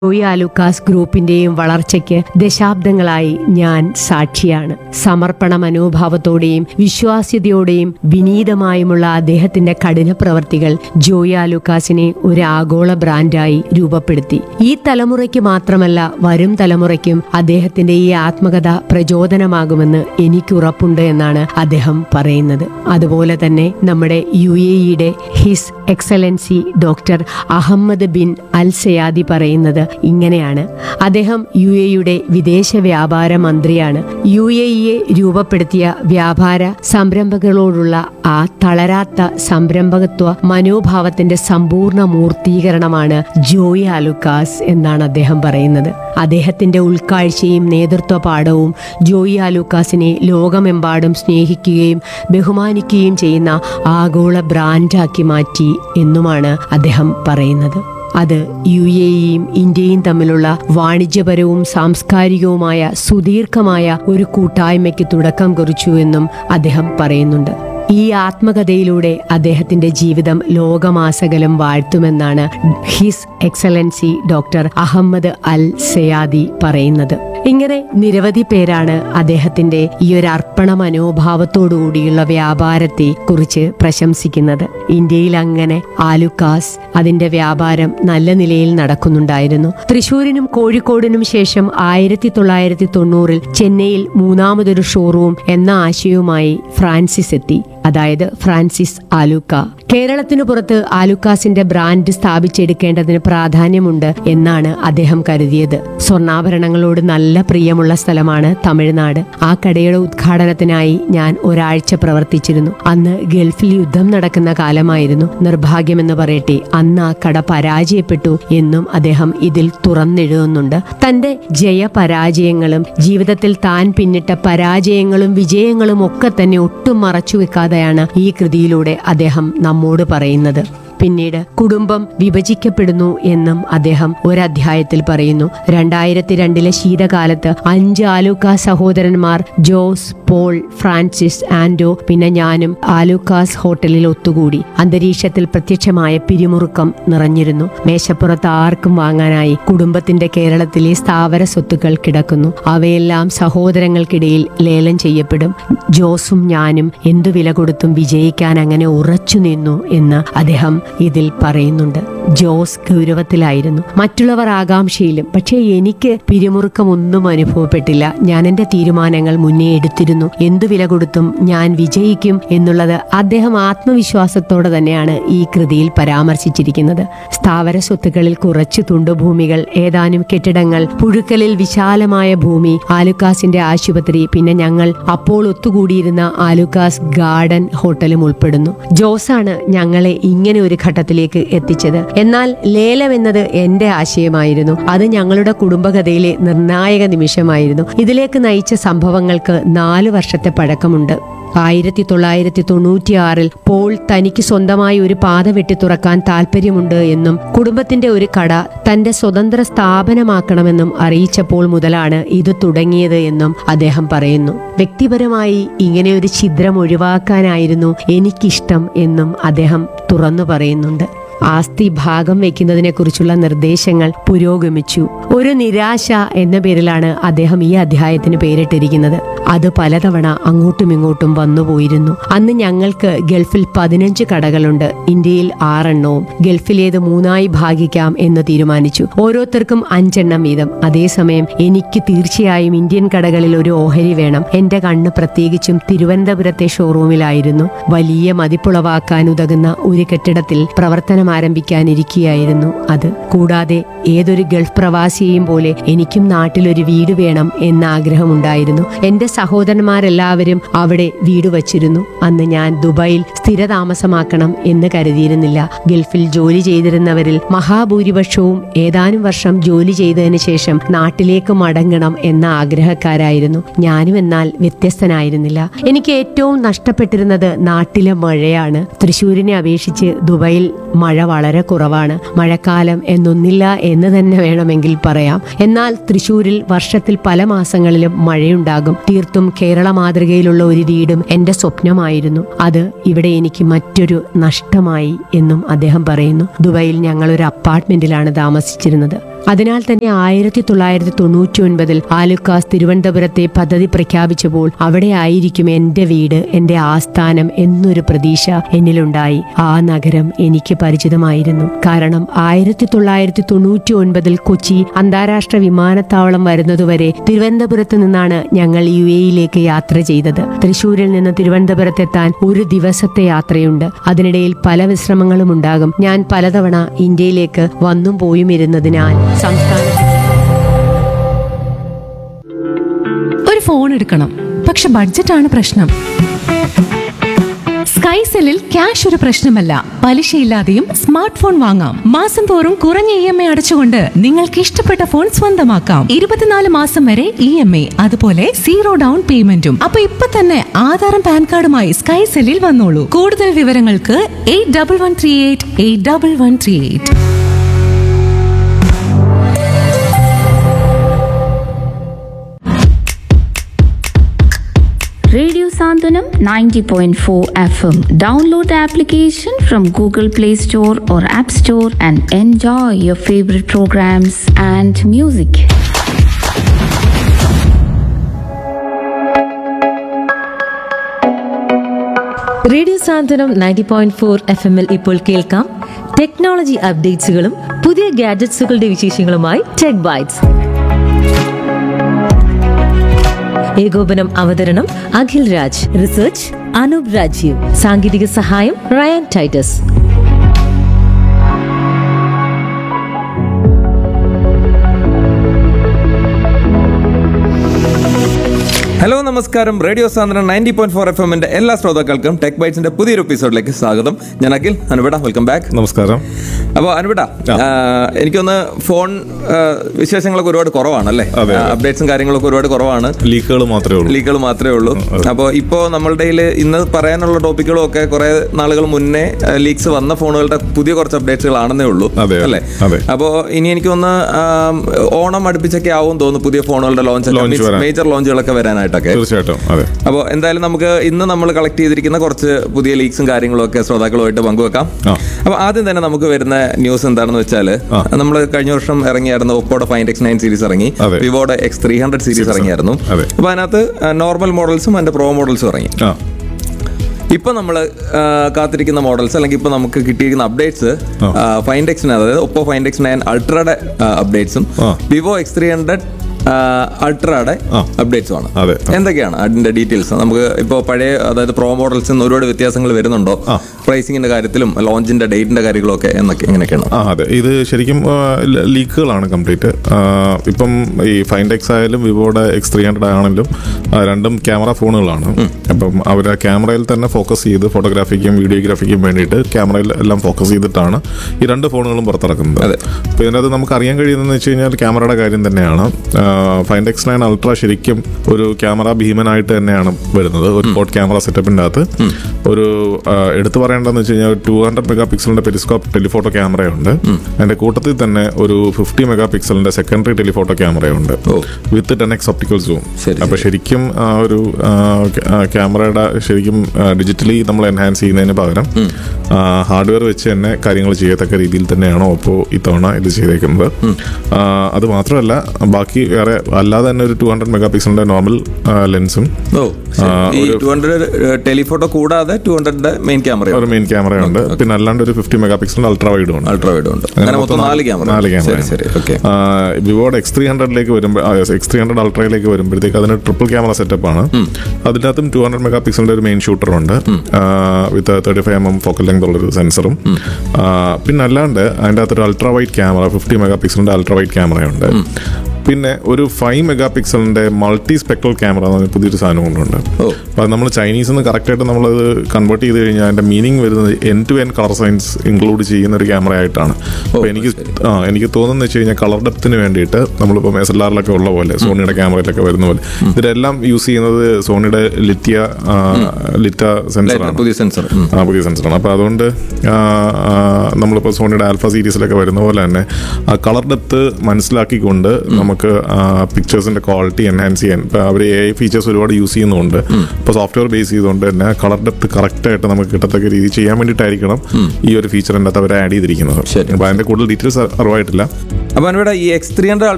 ജോയി ആലുക്കാസ് ഗ്രൂപ്പിന്റെയും വളർച്ചയ്ക്ക് ദശാബ്ദങ്ങളായി ഞാൻ സാക്ഷിയാണ് സമർപ്പണ മനോഭാവത്തോടെയും വിശ്വാസ്യതയോടെയും വിനീതമായുമുള്ള അദ്ദേഹത്തിന്റെ കഠിന പ്രവർത്തികൾ ജോയി ആലുക്കാസിനെ ഒരു ആഗോള ബ്രാൻഡായി രൂപപ്പെടുത്തി ഈ തലമുറയ്ക്ക് മാത്രമല്ല വരും തലമുറയ്ക്കും അദ്ദേഹത്തിന്റെ ഈ ആത്മകഥ പ്രചോദനമാകുമെന്ന് എനിക്ക് ഉറപ്പുണ്ട് എന്നാണ് അദ്ദേഹം പറയുന്നത് അതുപോലെ തന്നെ നമ്മുടെ യു എ ഇയുടെ his excellency doctor Ahmed bin Al Sayadi പറയുന്നത് ഇങ്ങനെയാണ് അദ്ദേഹം യു എയുടെ വിദേശ വ്യാപാര മന്ത്രിയാണ് യു എ ഇയെ രൂപപ്പെടുത്തിയ വ്യാപാര സംരംഭങ്ങളോടുള്ള ആ തളരാത്ത സംരംഭകത്വ മനോഭാവത്തിന്റെ സമ്പൂർണ്ണ മൂർത്തീകരണമാണ് ജോയി ആലുക്കാസ് എന്നാണ് അദ്ദേഹം പറയുന്നത് അദ്ദേഹത്തിന്റെ ഉൾക്കാഴ്ചയും നേതൃത്വ പാഠവും ജോയി ആലുക്കാസിനെ ലോകമെമ്പാടും സ്നേഹിക്കുകയും ബഹുമാനിക്കുകയും ചെയ്യുന്ന ആഗോള ബ്രാൻഡാക്കി മാറ്റി എന്നുമാണ് അദ്ദേഹം പറയുന്നത് അത് യു എ ഇയും ഇന്ത്യയും തമ്മിലുള്ള വാണിജ്യപരവും സാംസ്കാരികവുമായ സുദീർഘമായ ഒരു കൂട്ടായ്മയ്ക്ക് തുടക്കം കുറിച്ചു എന്നും അദ്ദേഹം പറയുന്നുണ്ട് ഈ ആത്മകഥയിലൂടെ അദ്ദേഹത്തിന്റെ ജീവിതം ലോകമാസകലം വാഴ്ത്തുമെന്നാണ് his excellency doctor Ahmed Al Sayadi പറയുന്നത് ഇങ്ങനെ നിരവധി പേരാണ് അദ്ദേഹത്തിന്റെ ഈ ഒരു അർപ്പണ മനോഭാവത്തോടുകൂടിയുള്ള വ്യാപാരത്തെ കുറിച്ച് പ്രശംസിക്കുന്നത് ഇന്ത്യയിൽ അങ്ങനെ ആലുക്കാസ് അതിന്റെ വ്യാപാരം നല്ല നിലയിൽ നടക്കുന്നുണ്ടായിരുന്നു തൃശൂരിനും കോഴിക്കോടിനും ശേഷം ആയിരത്തി തൊള്ളായിരത്തി തൊണ്ണൂറിൽ ചെന്നൈയിൽ മൂന്നാമതൊരു ഷോറൂം എന്ന ആശയവുമായി ഫ്രാൻസിസ് എത്തി അതായത് ഫ്രാൻസിസ് ആലുക്ക കേരളത്തിനു പുറത്ത് ആലുക്കാസിന്റെ ബ്രാൻഡ് സ്ഥാപിച്ചെടുക്കേണ്ടതിന് പ്രാധാന്യമുണ്ട് എന്നാണ് അദ്ദേഹം കരുതിയത് സ്വർണ്ണാഭരണങ്ങളോട് നല്ല പ്രിയമുള്ള സ്ഥലമാണ് തമിഴ്നാട് ആ കടയുടെ ഉദ്ഘാടനത്തിനായി ഞാൻ ഒരാഴ്ച പ്രവർത്തിച്ചിരുന്നു അന്ന് ഗൾഫിൽ യുദ്ധം നടക്കുന്ന കാലമായിരുന്നു നിർഭാഗ്യമെന്ന് പറയട്ടെ അന്ന് ആ കട പരാജയപ്പെട്ടു എന്നും അദ്ദേഹം ഇതിൽ തുറന്നെഴുതുന്നുണ്ട് തന്റെ ജയപരാജയങ്ങളും ജീവിതത്തിൽ താൻ പിന്നിട്ട പരാജയങ്ങളും വിജയങ്ങളും ഒക്കെ തന്നെ ഒട്ടും മറച്ചു വെക്കാതെയാണ് ഈ കൃതിയിലൂടെ അദ്ദേഹം നമ്മോട് പറയുന്നത് പിന്നീട് കുടുംബം വിഭജിക്കപ്പെടുന്നു എന്നും അദ്ദേഹം ഒരധ്യായത്തിൽ പറയുന്നു രണ്ടായിരത്തി രണ്ടിലെ ശീതകാലത്ത് അഞ്ച് ആലൂക്ക സഹോദരന്മാർ ജോസ് പോൾ ഫ്രാൻസിസ് ആൻഡോ പിന്നെ ഞാനും ആലൂക്കാസ് ഹോട്ടലിൽ ഒത്തുകൂടി അന്തരീക്ഷത്തിൽ പ്രത്യക്ഷമായ പിരിമുറുക്കം നിറഞ്ഞിരുന്നു മേശപ്പുറത്ത് ആർക്കും വാങ്ങാനായി കുടുംബത്തിന്റെ കേരളത്തിലെ സ്ഥാവര സ്വത്തുക്കൾ കിടക്കുന്നു അവയെല്ലാം സഹോദരങ്ങൾക്കിടയിൽ ലേലം ചെയ്യപ്പെടും ജോസും ഞാനും എന്തു വില കൊടുത്തും വിജയിക്കാൻ അങ്ങനെ ഉറച്ചു നിന്നു എന്ന് അദ്ദേഹം ഇതിൽ പറയുന്നുണ്ട് ജോസ് ഗൗരവത്തിലായിരുന്നു മറ്റുള്ളവർ ആകാംക്ഷയിലും പക്ഷേ എനിക്ക് പിരിമുറുക്കമൊന്നും അനുഭവപ്പെട്ടില്ല ഞാൻ എന്റെ തീരുമാനങ്ങൾ മുന്നേ എടുത്തിരുന്നു എന്തു വില കൊടുത്തും ഞാൻ വിജയിക്കും എന്നുള്ളത് അദ്ദേഹം ആത്മവിശ്വാസത്തോടെ തന്നെയാണ് ഈ കൃതിയിൽ പരാമർശിച്ചിരിക്കുന്നത് സ്ഥാവര സ്വത്തുക്കളിൽ കുറച്ച് തുണ്ടുഭൂമികൾ ഏതാനും കെട്ടിടങ്ങൾ പുഴുക്കലിൽ വിശാലമായ ഭൂമി ആലുക്കാസിന്റെ ആശുപത്രി പിന്നെ ഞങ്ങൾ അപ്പോൾ ഒത്തുകൂടിയിരുന്ന ആലുക്കാസ് ഗാർഡൻ ഹോട്ടലും ഉൾപ്പെടുന്നു ജോസാണ് ഞങ്ങളെ ഇങ്ങനെ ഒരു ഘട്ടത്തിലേക്ക് എത്തിച്ചത് എന്നാൽ ലേലം എന്നത് എന്റെ ആശയമായിരുന്നു അത് ഞങ്ങളുടെ കുടുംബകഥയിലെ നിർണായക നിമിഷമായിരുന്നു ഇതിലേക്ക് നയിച്ച സംഭവങ്ങൾക്ക് നാല് വർഷത്തെ പഴക്കമുണ്ട് ആയിരത്തി തൊള്ളായിരത്തി തൊണ്ണൂറ്റിയാറിൽ പോൾ തനിക്ക് സ്വന്തമായി ഒരു പാത വെട്ടി തുറക്കാൻ താല്പര്യമുണ്ട് എന്നും കുടുംബത്തിന്റെ ഒരു കട തന്റെ സ്വതന്ത്ര സ്ഥാപനമാക്കണമെന്നും അറിയിച്ചപ്പോൾ മുതലാണ് ഇത് തുടങ്ങിയത് എന്നും അദ്ദേഹം പറയുന്നു വ്യക്തിപരമായി ഇങ്ങനെ ഒരു ഛിദ്രം ഒഴിവാക്കാനായിരുന്നു എനിക്കിഷ്ടം എന്നും അദ്ദേഹം തുറന്നു പറയുന്നുണ്ട് ആസ്തി ഭാഗം വയ്ക്കുന്നതിനെ കുറിച്ചുള്ള നിർദ്ദേശങ്ങൾ പുരോഗമിച്ചു ഒരു നിരാശ എന്ന പേരിലാണ് അദ്ദേഹം ഈ അധ്യായത്തിന് പേരിട്ടിരിക്കുന്നത് അത് പലതവണ അങ്ങോട്ടും ഇങ്ങോട്ടും വന്നുപോയിരുന്നു അന്ന് ഞങ്ങൾക്ക് ഗൾഫിൽ പതിനഞ്ച് കടകളുണ്ട് ഇന്ത്യയിൽ ആറെണ്ണവും ഗൾഫിലേത് മൂന്നായി ഭാഗിക്കാം എന്ന് തീരുമാനിച്ചു ഓരോരുത്തർക്കും അഞ്ചെണ്ണം വീതം അതേസമയം എനിക്ക് തീർച്ചയായും ഇന്ത്യൻ കടകളിൽ ഒരു ഓഹരി വേണം എന്റെ കണ്ണ് പ്രത്യേകിച്ചും തിരുവനന്തപുരത്തെ ഷോറൂമിലായിരുന്നു വലിയ മതിപ്പുളവാക്കാൻ ഉതകുന്ന ഒരു കെട്ടിടത്തിൽ പ്രവർത്തനം ആരംഭിക്കാനിരിക്കുകയായിരുന്നു അത് കൂടാതെ ഏതൊരു ഗൾഫ് പ്രവാസിയെയും പോലെ എനിക്കും നാട്ടിലൊരു വീട് വേണം എന്ന ആഗ്രഹമുണ്ടായിരുന്നു എന്റെ സഹോദരന്മാരെല്ലാവരും അവിടെ വീട് വച്ചിരുന്നു അന്ന് ഞാൻ ദുബായിൽ സ്ഥിരതാമസമാക്കണം എന്ന് കരുതിയിരുന്നില്ല ഗൾഫിൽ ജോലി ചെയ്തിരുന്നവരിൽ മഹാഭൂരിപക്ഷവും ഏതാനും വർഷം ജോലി ചെയ്തതിനു ശേഷം നാട്ടിലേക്ക് മടങ്ങണം എന്ന ആഗ്രഹക്കാരായിരുന്നു ഞാനും എന്നാൽ വ്യത്യസ്തനായിരുന്നില്ല എനിക്ക് ഏറ്റവും നഷ്ടപ്പെട്ടിരുന്നത് നാട്ടിലെ മഴയാണ് തൃശ്ശൂരിനെ അപേക്ഷിച്ച് ദുബായിൽ മഴ വളരെ കുറവാണ് മഴക്കാലം എന്നൊന്നില്ല എന്ന് തന്നെ വേണമെങ്കിൽ പറയാം എന്നാൽ തൃശൂരിൽ വർഷത്തിൽ പല മാസങ്ങളിലും മഴയുണ്ടാകും തീർത്തും കേരള മാതൃകയിലുള്ള ഒരു വീടും എന്റെ സ്വപ്നമായിരുന്നു അത് ഇവിടെ എനിക്ക് മറ്റൊരു നഷ്ടമായി എന്നും അദ്ദേഹം പറയുന്നു ദുബായിൽ ഞങ്ങൾ ഒരു അപ്പാർട്ട്മെന്റിലാണ് താമസിച്ചിരുന്നത് അതിനാൽ തന്നെ ആയിരത്തി തൊള്ളായിരത്തി തൊണ്ണൂറ്റി ഒൻപതിൽ ആലുക്കാസ് തിരുവനന്തപുരത്തെ പദ്ധതി പ്രഖ്യാപിച്ചപ്പോൾ അവിടെ ആയിരിക്കും എന്റെ വീട് എന്റെ ആസ്ഥാനം എന്നൊരു പ്രതീക്ഷ എന്നിലുണ്ടായി ആ നഗരം എനിക്ക് പരിചിതമായിരുന്നു കാരണം ആയിരത്തി തൊള്ളായിരത്തി തൊണ്ണൂറ്റി ഒൻപതിൽ കൊച്ചി അന്താരാഷ്ട്ര വിമാനത്താവളം വരുന്നതുവരെ തിരുവനന്തപുരത്ത് നിന്നാണ് ഞങ്ങൾ യു എയിലേക്ക് യാത്ര ചെയ്തത് തൃശൂരിൽ നിന്ന് തിരുവനന്തപുരത്തെത്താൻ ഒരു ദിവസത്തെ യാത്രയുണ്ട് അതിനിടയിൽ പല വിശ്രമങ്ങളും ഉണ്ടാകും ഞാൻ പലതവണ ഇന്ത്യയിലേക്ക് വന്നും പോയും ഇരുന്നതിനാൽ സംസ്ഥാനത്ത് ഒരു ഫോൺ എടുക്കണം പക്ഷെ ബഡ്ജറ്റാണ് പ്രശ്നം സ്കൈസെല്ലിൽ ക്യാഷ് ഒരു പ്രശ്നമല്ല പലിശയില്ലാതെയും സ്മാർട്ട് ഫോൺ വാങ്ങാം മാസം തോറും കുറഞ്ഞ ഇ എം ഐ അടച്ചുകൊണ്ട് നിങ്ങൾക്ക് ഇഷ്ടപ്പെട്ട ഫോൺ സ്വന്തമാക്കാം ഇരുപത്തിനാല് മാസം വരെ ഇ എം ഐ അതുപോലെ സീറോ ഡൗൺ പേയ്മെന്റും അപ്പൊ ഇപ്പൊ തന്നെ ആധാറും പാൻ കാർഡുമായി സ്കൈസെല്ലിൽ വന്നോളൂ കൂടുതൽ വിവരങ്ങൾക്ക് eight double one three eight eight double one three eight Radio Sandhanam 90.4 FM. Download the application from Google Play Store or App Store and enjoy your favorite programs and music. Radio Santhwanam ninety point four F എമ്മിൽ ഇപ്പോൾ കേൾക്കാം technology അപ്ഡേറ്റ്സുകളും പുതിയ ഗാഡ്ജറ്റ്സുകളുടെ വിശേഷങ്ങളുമായി tech bytes ഏകോപനം അവതരണം Akhil Raj research Anoop Rajeev സാങ്കേതിക സഹായം Ryan Titus hello നമസ്കാരം radio Santhwanam ninety point four F എമ്മിന്റെ എല്ലാ ശ്രോതാക്കൾക്കും ടെക് ബൈറ്റ്സിന്റെ പുതിയൊരു എപ്പിസോഡിലേക്ക് സ്വാഗതം ഞാൻ അഖിൽ അനുവിട വെൽക്കം ബാക്ക് നമസ്കാരം അപ്പോൾ അനുവിട എനിക്കൊന്ന് ഫോൺ ആ, വിശേഷങ്ങളൊക്കെ ഒരുപാട് കുറവാണല്ലേ അതെ, അതെ. അപ്ഡേറ്റ്സും കാര്യങ്ങളൊക്കെ ഒരുപാട് കുറവാണ് ലീക്കുകൾ മാത്രമേ ഉള്ളൂ ലീക്കുകൾ മാത്രമേ ഉള്ളൂ അപ്പോൾ ഇപ്പോൾ നമ്മളുടെ കയ്യിൽ ഇന്ന് പറയാനുള്ള ടോപ്പിക്കുകളും ഒക്കെ കുറെ നാളുകൾ മുന്നേ ലീക്സ് വന്ന ഫോണുകളുടെ പുതിയ കുറച്ച് അപ്ഡേറ്റ്സുകളാണെന്നേ ഉള്ളൂ അതെ, അല്ലേ അതെ. അപ്പോൾ ഇനി എനിക്കൊന്ന് ആം, ഓണം അടുപ്പിച്ചൊക്കെ ആവും തോന്നുന്നു പുതിയ ഫോണുകളുടെ Launch ലോഞ്ച് വരാൻ. മേജർ ലോഞ്ചുകളൊക്കെ വരാനായിട്ടൊക്കെ തീർച്ചയായിട്ടും അതെ അപ്പോൾ എന്തായാലും നമുക്ക് ഇന്ന് നമ്മൾ കളക്ട് ചെയ്തിരിക്കുന്ന കുറച്ച് പുതിയ ലീക്സും കാര്യങ്ങളും ഒക്കെ ശ്രോതാക്കളുമായിട്ട് പങ്കുവെക്കാം ആ. അപ്പോൾ ആദ്യം തന്നെ നമുക്ക് വരുന്ന ന്യൂസ് എന്താണെന്ന് വെച്ചാൽ ആ. നമ്മൾ കഴിഞ്ഞ വർഷം ഇറങ്ങിയായിരുന്നു ഒപ്പോടെ ഫൈൻഡ് എക്സ് നയൻ സീരീസ് ഇറങ്ങി അതെ. വിവോയുടെ എക്സ് ത്രീ ഹൺഡ്രഡ് സീരീസ് ഇറങ്ങിയായിരുന്നു അതെ. അപ്പോൾ അതിനകത്ത് നോർമൽ മോഡൽസും അതിന്റെ പ്രോ മോഡൽസും ഇറങ്ങി ആ ഇപ്പൊ നമ്മൾ കാത്തിരിക്കുന്ന മോഡൽസ് അല്ലെങ്കിൽ ഇപ്പൊ നമുക്ക് കിട്ടിയിരിക്കുന്ന അപ്ഡേറ്റ്സ് ആ. ഫൈൻഡ് എക്സിന് അതായത് ഒപ്പോ ഫൈൻഡ് എക്സ് നയൻ അൾട്രയുടെ അപ്ഡേറ്റ്സും ആ. വിവോ എക്സ് ത്രീ ഹൺഡ്രഡ് അൾട്രയുടെ ആ. അപ്ഡേറ്റ്സും ആണ് അതെ. എന്തൊക്കെയാണ് അതിന്റെ ഡീറ്റെയിൽസ് നമുക്ക് ഇപ്പോൾ പഴയ അതായത് പ്രോ മോഡൽസിൽ നിന്ന് ഒരുപാട് വ്യത്യാസങ്ങൾ വരുന്നുണ്ടോ ആ. പ്രൈസിങ്ങിന്റെ കാര്യത്തിലും ലോഞ്ചിന്റെ ഡേറ്റിന്റെ കാര്യങ്ങളൊക്കെ എന്നൊക്കെ എങ്ങനെയൊക്കെയാണ് ആ അതെ ഇത് ശരിക്കും ആ, ല- ലീക്കുകളാണ് കംപ്ലീറ്റ് ആ, ഇപ്പം ഈ ഫൈൻഡ് എക്സ് ആയാലും വിവോയുടെ എക്സ് ത്രീ ഹൺഡ്രഡ് ആണെങ്കിലും ആ, രണ്ടും ക്യാമറ ഫോണുകളാണ് അപ്പം അവർ ആ ക്യാമറയിൽ തന്നെ ഫോക്കസ് ചെയ്ത് ഫോട്ടോഗ്രാഫിക്കും വീഡിയോഗ്രാഫിക്കും വേണ്ടിയിട്ട് ക്യാമറയിൽ എല്ലാം ഫോക്കസ് ചെയ്തിട്ടാണ് ഈ രണ്ട് ഫോണുകളും പുറത്തിറക്കുന്നത് അതെ. അപ്പോൾ ഇതിനകത്ത് നമുക്ക് അറിയാൻ കഴിയുന്നതെന്ന് വെച്ച് കഴിഞ്ഞാൽ ക്യാമറയുടെ കാര്യം തന്നെയാണ് ഫൈൻഡ് എക്സ് നയൻ അൾട്ര ശരിക്കും ഒരു ക്യാമറ ഭീമനായിട്ട് തന്നെയാണ് വരുന്നത് ഒരു പോർട്ട് ക്യാമറ സെറ്റപ്പിൻ്റെ അകത്ത് ഒരു ആ, എടുത്തു പറയേണ്ടതെന്ന് വെച്ച് കഴിഞ്ഞാൽ ടു ഹൺഡ്രഡ് മെഗാ പിക്സലിന്റെ പെരിസ്കോപ്പ് ടെലിഫോട്ടോ ക്യാമറയുണ്ട് അതിന്റെ കൂട്ടത്തിൽ തന്നെ ഒരു ഫിഫ്റ്റി മെഗാ പിക്സലിന്റെ സെക്കൻഡറി ടെലിഫോട്ടോ ക്യാമറയുണ്ട് ഓ. With ten X optical zoom ശരി, അപ്പൊ ശരിക്കും ആ ഒരു ആ, ക്യാ- ആ, ക്യാമറയുടെ ശരിക്കും ഡിജിറ്റലി നമ്മൾ എൻഹാൻസ് ചെയ്യുന്നതിന് പകരം ഹാർഡ്വെയർ വെച്ച് തന്നെ കാര്യങ്ങൾ ചെയ്യത്തക്ക രീതിയിൽ തന്നെയാണ് ഓപ്പോ ഇത്തവണ ഇത് ചെയ്തേക്കുന്നത് ആ, അത് മാത്രമല്ല ബാക്കി വേറെ അല്ലാതെ തന്നെ ഒരു ടു ഹൺഡ്രഡ് മെഗാ പിക്സലിന്റെ നോർമൽ ലെൻസും ഓ ഈ ടു ഹൺഡ്രഡ് ടെലിഫോട്ടോ കൂടാതെ ടു ഹൺഡ്രഡിന്റെ മെയിൻ ക്യാമറ ഒരു മെയിൻ ക്യാമറയുണ്ട് പിന്നെ അല്ലാണ്ട് ഒരു ഫിഫ്റ്റി മെഗാ പിക്സലിന്റെ അൾട്രാ വൈഡും ഉണ്ട് അൾട്രാ വൈഡ് ഉണ്ട് അങ്ങനെ മൊത്തം നാല് ക്യാമറ നാല് ശരി ക്യാമറ ശരി ഓക്കെ വിവോയുടെ എക്സ് ത്രീ ഹൺഡ്രഡിലേക്ക് വരുമ്പോൾ എക്സ് ത്രീ ഹൺഡ്രഡ് അൾട്രയിലേക്ക് വരുമ്പോഴത്തേക്ക് അതിന് ട്രിപ്പിൾ ക്യാമറ സെറ്റപ്പ് ആണ് അതിനകത്തും ടു ഹൺഡ്രഡ് മെഗാ പിക്സലിന്റെ ഒരു മെയിൻ ഷൂട്ടർ ഉണ്ട് with thirty five M M focal length ഉള്ളൊരു സെൻസറും പിന്നെ അല്ലാണ്ട് അതിൻ്റെ അകത്തൊരു ultra wide camera fifty mega പിക്സലിന്റെ അൾട്രാ വൈറ്റ് ക്യാമറയുണ്ട് പിന്നെ ഒരു ഫൈവ് മെഗാ പിക്സലിന്റെ മൾട്ടി സ്പെക്ട്രൽ ക്യാമറ എന്ന് പറഞ്ഞ പുതിയൊരു സാധനം കൊണ്ടുണ്ട് ഓ. അപ്പോൾ നമ്മൾ ചൈനീസ് നിന്ന് കറക്റ്റായിട്ട് നമ്മളത് കൺവേർട്ട് ചെയ്ത് കഴിഞ്ഞാൽ അതിന്റെ മീനിങ് വരുന്നത് end to end colour science include ചെയ്യുന്ന ഒരു ക്യാമറ ആയിട്ടാണ് അപ്പോൾ എനിക്ക് ആ എനിക്ക് തോന്നുന്നത് വെച്ച് കഴിഞ്ഞാൽ കളർ ഡെപ്തിന് വേണ്ടിയിട്ട് നമ്മളിപ്പോൾ എസ് എൽ ആറിലൊക്കെ ഉള്ള പോലെ സോണിയുടെ ക്യാമറയിലൊക്കെ വരുന്ന പോലെ ഇതിലെല്ലാം യൂസ് ചെയ്യുന്നത് സോണിയുടെ ലിറ്റിയ ആ, ലിറ്റ സെൻസറാണ് പുതിയ സെൻസർ ആ പുതിയ സെൻസറാണ് അപ്പോൾ അതുകൊണ്ട് ആ, ആ, നമ്മളിപ്പോൾ സോണിയുടെ ആൽഫ സീരീസിലൊക്കെ വരുന്ന പോലെ തന്നെ ആ കളർ ഡെപ്ത് മനസ്സിലാക്കിക്കൊണ്ട് നമുക്ക് നമുക്ക് പിക്ചേഴ്സിന്റെ ക്വാളിറ്റി എൻഹാൻസ് ചെയ്യാൻ ഇപ്പൊ അവർ എ ഐ ഫീച്ചേഴ്സ് ഒരുപാട് യൂസ് ചെയ്യുന്നുണ്ട് ഇപ്പോൾ സോഫ്റ്റ്വെയർ ബേസ് ചെയ്തുകൊണ്ട് തന്നെ കളർ ഡെപ്ത് കറക്റ്റ് ആയിട്ട് നമുക്ക് കിട്ടത്തക്ക രീതി ചെയ്യാൻ വേണ്ടിയിട്ടായിരിക്കണം ഈ ഒരു ഫീച്ചറിൻ്റെ അകത്ത് അവർ ആഡ് ചെയ്തിരിക്കുന്നത് ശരി. അപ്പോൾ അതിന്റെ കൂടുതൽ ഡീറ്റെയിൽസ് അറിവായിട്ടില്ല അപ്പൊ അനുവേടാ ഈ എക്സ് ത്രീ ഹൺഡ്രഡ്